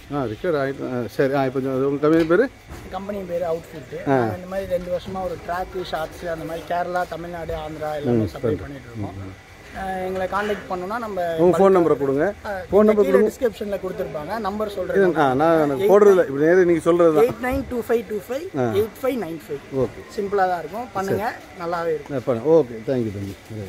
ஆ ரிக்கார்ட் ஆகிட்டு ஆ, சரி ஆ இப்போ உங்கள் கம்பெனி பேர் கம்பெனி பேர் அவுட்ஃபிட்டு நாங்கள் இந்த மாதிரி ரெண்டு வருஷமா ஒரு ட்ராக்கு ஷார்ட்ஸ் அந்த மாதிரி கேரளா தமிழ்நாடு ஆந்திரா எல்லாமே சப்ளை பண்ணிட்டு இருக்கோம் அஹ் எங்களை காண்டாக்ட் பண்ணோம்னா நம்ம உங்கள் ஃபோன் நம்பரை கொடுங்க ஃபோன் நம்பர் கீழே டிஸ்கிரிப்ஷனில் கொடுத்துருப்பாங்க நம்பர் சொல்கிறேன் ஆ நான் எனக்கு போடுறதில்ல இப்படி நேரம் நீங்கள் சொல்கிறது தான் eight nine two five two five eight five nine five okay சிம்பிளாக தான் இருக்கும் பண்ணுங்க நல்லாவே இருக்கும் பண்ண ஓகே தேங்க்யூ தேங்க்யூ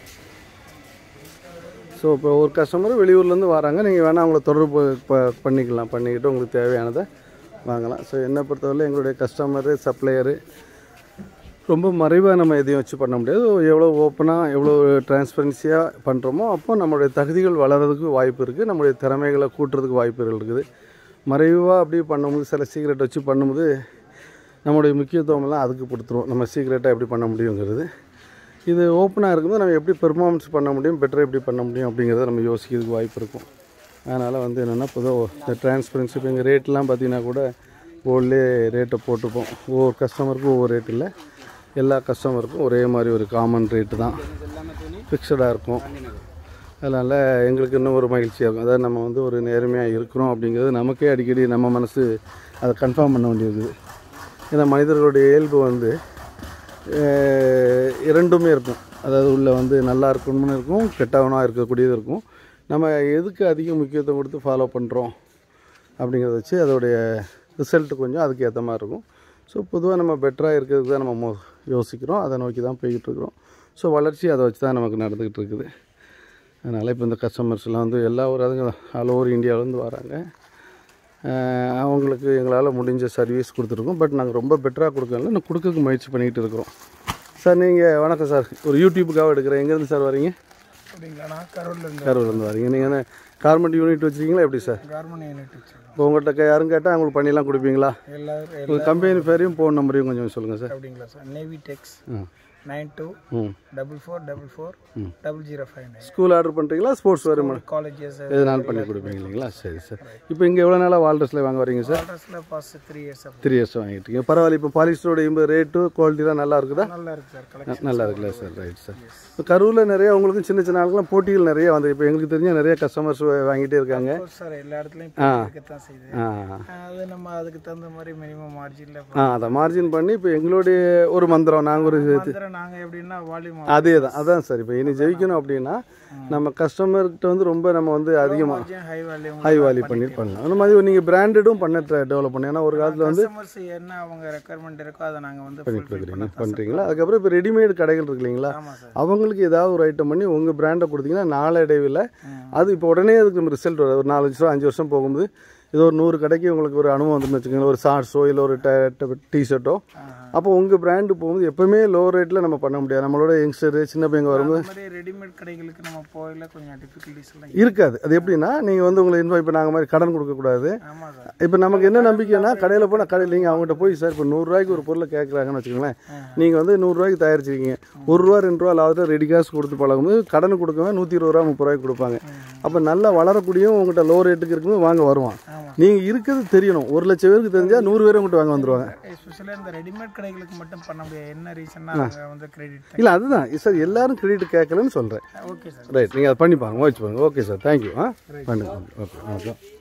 ஸோ இப்போ ஒரு கஸ்டமர் வெளியூர்லேருந்து வராங்க நீங்கள் வேணால் அவங்கள தொடர்பு ப- பண்ணிக்கலாம் பண்ணிக்கிட்டு உங்களுக்கு தேவையானதை வாங்கலாம் ஸோ என்னை பொறுத்தவரை எங்களுடைய கஸ்டமரு சப்ளையரு ரொம்ப மறைவாக நம்ம எதையும் வச்சு பண்ண முடியாது எவ்வளோ ஓப்பனாக எவ்வளோ டிரான்ஸ்பரன்சியாக பண்ணுறோமோ அப்போ நம்மளுடைய தகுதிகள் வளர்கிறதுக்கு வாய்ப்பு இருக்குது நம்மளுடைய திறமைகளை கூட்டுறதுக்கு வாய்ப்புகள் இருக்குது மறைவாக அப்படி பண்ணும்போது சில சீக்ரெட் வச்சு பண்ணும்போது நம்மளுடைய முக்கியத்துவமெல்லாம் அதுக்கு கொடுத்துருவோம் நம்ம சீக்ரெட்டாக எப்படி பண்ண முடியுங்கிறது இது ஓப்பனாக இருக்கும்போது நம்ம எப்படி பெர்ஃபார்மன்ஸ் பண்ண முடியும் பெட்டராக எப்படி பண்ண முடியும் அப்படிங்கிறத நம்ம யோசிக்கிறதுக்கு வாய்ப்பு இருக்கும் அதனால் வந்து என்னென்னா பொதுவாக இந்த டிரான்ஸ்பரன்சி இப்போ எங்கள் ரேட்லாம் பார்த்தீங்கன்னா கூட ஓல்லே ரேட்டை போட்டுப்போம் ஒவ்வொரு கஸ்டமருக்கும் ஒவ்வொரு ரேட் இல்லை எல்லா கஸ்டமருக்கும் ஒரே மாதிரி ஒரு காமன் ரேட்டு தான் ஃபிக்ஸடாக இருக்கும் அதனால் எங்களுக்கு இன்னும் ஒரு மகிழ்ச்சியாக இருக்கும் அதாவது நம்ம வந்து ஒரு நேர்மையாக இருக்கிறோம் அப்படிங்கிறது நமக்கே அடிக்கடி நம்ம மனசு அதை கன்ஃபார்ம் பண்ண வேண்டியது ஏன்னா மனிதர்களுடைய இயல்பு வந்து அஹ், இரண்டுமே இருக்கும் அதாவது உள்ள வந்து நல்லா இருக்கணும்னு இருக்கும் கெட்டவனாக இருக்கக்கூடியது இருக்கும் நம்ம எதுக்கு அதிக முக்கியத்துவம் கொடுத்து ஃபாலோ பண்ணுறோம் அப்படிங்கிறத வச்சு அதோடைய ரிசல்ட் கொஞ்சம் அதுக்கு ஏற்ற மாதிரி இருக்கும் ஸோ பொதுவாக நம்ம பெட்டராக இருக்கிறதுக்கு தான் நம்ம மோ யோசிக்கிறோம் அதை நோக்கி தான் போய்கிட்டு இருக்கிறோம் ஸோ வளர்ச்சி அதை வச்சு தான் நமக்கு நடந்துக்கிட்டு இருக்குது அதனால் இப்போ இந்த கஸ்டமர்ஸ்லாம் வந்து எல்லா ஒரு அதுங்க ஆல் ஓவர் இந்தியாவிலேருந்து வராங்க அஹ் அவங்களுக்கு எங்களால் முடிஞ்ச சர்வீஸ் கொடுத்துருக்கோம் பட் நாங்கள் ரொம்ப பெட்டராக கொடுக்கல இன்னும் கொடுக்கறதுக்கு முயற்சி பண்ணிக்கிட்டு இருக்கிறோம் சார் நீங்கள் வணக்கம் சார் ஒரு யூடியூப்புக்காக எடுக்கிறேன் எங்கேருந்து சார் வரீங்க அப்படிங்களாண்ணா கரூர்லேருந்து கரூர்லேருந்து வரீங்க நீங்கள் என்ன கார்மெண்ட் யூனிட் வச்சுருக்கீங்களா எப்படி சார் கார்மெண்ட் யூனிட் வச்சுருக்கோம் இப்போ உங்கள்கிட்ட க- யாரும் கேட்டால் அவங்களுக்கு பண்ணிலாம் கொடுப்பீங்களா எல்லாரும் உங்கள் கம்பெனி பேரையும் ஃபோன் நம்பரையும் கொஞ்சம் சொல்லுங்கள் சார் அப்படிங்களா சார் நேவி டெக்ஸ் ஆ நைன் டூ ம் double four double four double zero five nine school order பண்ணுறீங்களா ஸ்போர்ட்ஸ் வேறு காலேஜஸ் எதனாலும் பண்ணி கொடுப்பீங்க இல்லைங்களா சரி சார் இப்போ இங்கே எவ்வளோ நாளாக வால்ட்ரஸில் வாங்க வரீங்க சார் அட்ரஸில் பாஸ் த்ரீ இயர்ஸ் த்ரீ இயர்ஸ் வாங்கிட்டு இருக்கீங்க பரவாயில்ல இப்போ பாலிஸ்டரோட இம்பு ரேட்டு குவாலிட்டிலாம் நல்லா இருக்குதா நல்லா இருக்கு சார் கலெக்ஷன் நல்லா இருக்குல்ல சார் ரைட் சார் இப்போ கரூரில் நிறைய உங்களுக்கும் சின்ன சின்ன ஆளுக்கெல்லாம் போட்டிகள் நிறைய வந்து இப்போ எங்களுக்கு தெரிஞ்ச நிறைய கஸ்டமர்ஸ் வாங்கிட்டே இருக்காங்க சார் எல்லா இடத்துலையும் இருக்கத்தான் செய்யுது ஆ அது நம்ம அதுக்கு தகுந்த மாதிரி மினிமம் மார்ஜினில் ஆ அதை மார்ஜின் பண்ணி இப்போ எங்களுடைய ஒரு மந்திரம் நாங்கள் ஒரு மந்திரம் நாங்கள் எப்படின்னா வால்யூம் அதே தான் அதான் சார் இப்போ இனி ஜெயிக்கணும் அப்படின்னா நம்ம கஸ்டமர்கிட்ட வந்து ரொம்ப நம்ம வந்து அதிகமாக ஹை வால்யூம் ஹை வால்யூ பண்ணி பண்ணலாம் அந்த மாதிரி நீங்கள் பிராண்டடும் பண்ண டெவலப் பண்ணி ஏன்னா ஒரு காலத்தில் வந்து கஸ்டமர்ஸ் என்ன அவங்க ரெக்குயர்மெண்ட் இருக்கோ அதை நாங்கள் வந்து கொடுக்குறீங்க பண்ணுறீங்களா அதுக்கப்புறம் இப்போ ரெடிமேட் கடைகள் இருக்கு இல்லைங்களா ஆமாம் சார் அவங்களுக்கு ஏதாவது ஒரு ஐட்டம் பண்ணி உங்கள் பிராண்டை கொடுத்தீங்கன்னா நாளடைவில் அது இப்போ உடனே அதுக்கு நம்ம ரிசல்ட் வரும் ஒரு நாலஞ்சு வருஷம் அஞ்சு வருஷம் போகும்போது ஏதோ ஒரு நூறு கடைக்கு உங்களுக்கு ஒரு அனுபவம் வந்துன்னு வச்சுக்கோங்களேன் ஒரு ஷார்ட்ஸோ இல்லை ஒரு டிஷர்ட்டோ அப்போ உங்கள் பிராண்டு போகும்போது எப்பவுமே லோ ரேட்டில் நம்ம பண்ண முடியாது நம்மளோட யங்ஸ்டரு சின்ன பையங்க வரும்போது இந்த மாதிரி ரெடிமேட் கடைகளுக்கு நம்ம போகல கொஞ்சம் டிஃபிகல்ட்டிஸ் எல்லாம் இருக்காது அது எப்படின்னா நீங்கள் வந்து உங்களை இன்வாய் இப்போ நாங்கள் மாதிரி கடன் கொடுக்கக்கூடாது ஆமாம் சார் இப்போ நமக்கு என்ன நம்பிக்கைன்னா கடையில் போனால் கடையில் நீங்கள் அவங்ககிட்ட போய் சார் இப்போ நூறுரூவாய்க்கு ஒரு பொருளை கேட்குறாங்கன்னு வச்சுக்கோங்களேன் நீங்கள் வந்து நூறுரூவாய்க்கு தயாரிச்சிருக்கீங்க ஒரு ரூபா ரெண்டு ரூபா லாபத்தில் ரெடி காசு கொடுத்து பழகும்போது கடன் கொடுக்கவே நூற்றி இருபது ரூபா முப்பது ரூபாய்க்கு கொடுப்பாங்க அப்போ நல்லா வளரக்கூடியும் உங்கள்கிட்ட லோ ரேட்டுக்கு இருக்கும்போது வாங்க வருவான் நீங்கள் இருக்கிறது தெரியணும் ஒரு லட்சம் பேருக்கு தெரிஞ்சால் நூறு பேரும் உங்கள்கிட்ட வாங்க வந்துருவாங்க எஸ்பெஷலாக இந்த ரெடிமேட் கடைகளுக்கு மட்டும் பண்ண முடியாது என்ன ரீசன்னா அங்கே வந்து கிரெடிட் இல்லை அதுதான் சார் எல்லாரும் கிரெடிட் கேட்கலன்னு சொல்கிறேன் ஓகே சார் ரைட் நீங்கள் அதை பண்ணி பாருங்க முயற்சி பாருங்க ஓகே சார் தேங்க்யூ ஆ பண்ணுங்க ஓகே வணக்கம்